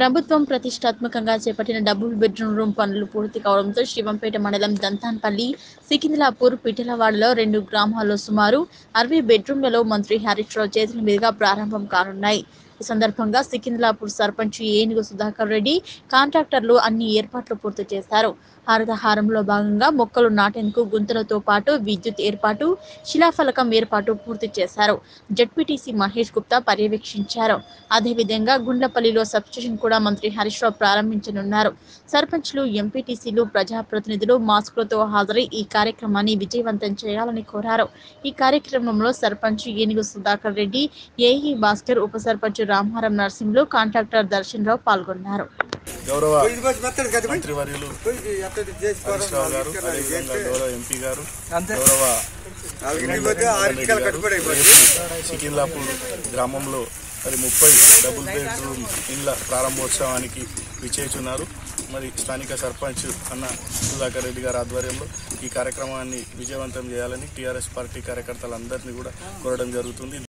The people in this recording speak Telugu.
ప్రభుత్వం ప్రతిష్టాత్మకంగా చేపట్టిన డబుల్ బెడ్రూమ్ రూమ్ పనులు పూర్తి కావడంతో శివంపేట మండలం దంతాన్పల్లి సికింద్లాపూర్ పిఠలవాడలో రెండు గ్రామాల్లో సుమారు అరవై బెడ్రూమ్లలో మంత్రి హరీష్ రావు చేతుల మీదుగా ప్రారంభం కానున్నాయి ఈ సందర్భంగా సికింద్లాపూర్ సర్పంచ్ ఏనుగు సుధాకర్ రెడ్డి కాంట్రాక్టర్లు అన్ని ఏర్పాట్లు పూర్తి చేశారు హరితహారంలో భాగంగా మొక్కలు నాటేందుకు గుంతలతో పాటు విద్యుత్ ఏర్పాటు శిలాఫలకం ఏర్పాటు పూర్తి చేశారు జడ్పీటీసీ మహేష్ గుప్తా పర్యవేక్షించారు అదేవిధంగా గుండ్లపల్లిలో సబ్స్టేషన్ కూడా మంత్రి హరీష్ రావు ప్రారంభించనున్నారు సర్పంచ్లు ఎంపీటీసీలు ప్రజాప్రతినిధులు మాస్కులతో హాజరై ఈ కార్యక్రమాన్ని విజయవంతం చేయాలని కోరారు ఈ కార్యక్రమంలో సర్పంచ్ ఏనుగు సుధాకర్ రెడ్డి ఏఈ భాస్కర్ ఉప సర్పంచ్ రామారం నర్సింహులు కాంట్రాక్టర్ దర్శన్ రావు పాల్గొన్నారు గౌరవ ఇది బస్ మెత్తడు కదా పోయి. మంత్రివర్యులు పోయి ఎత్తడి చేసుకోవడం హరీష్ రావు గారు నాలుగు అదేవిధంగా గౌరవ ఎంపీ గారు అంతే. గౌరవ నాలుగింటికి పోతే ఆరింటికల్ కట్టుబడి అయిపోతుంది సికింద్లాపూర్ గ్రామంలో మరి ముప్పై డబుల్ బెడ్రూమ్ ఇండ్ల ప్రారంభోత్సవానికి విచ్చేస్తున్నారు మరి స్థానిక సర్పంచ్ అన్న సుధాకర్ రెడ్డి గారి ఆధ్వర్యంలో ఈ కార్యక్రమాన్ని విజయవంతం చేయాలని టీఆర్ఎస్ పార్టీ కార్యకర్తలందరినీ కూడా కోరడం జరుగుతుంది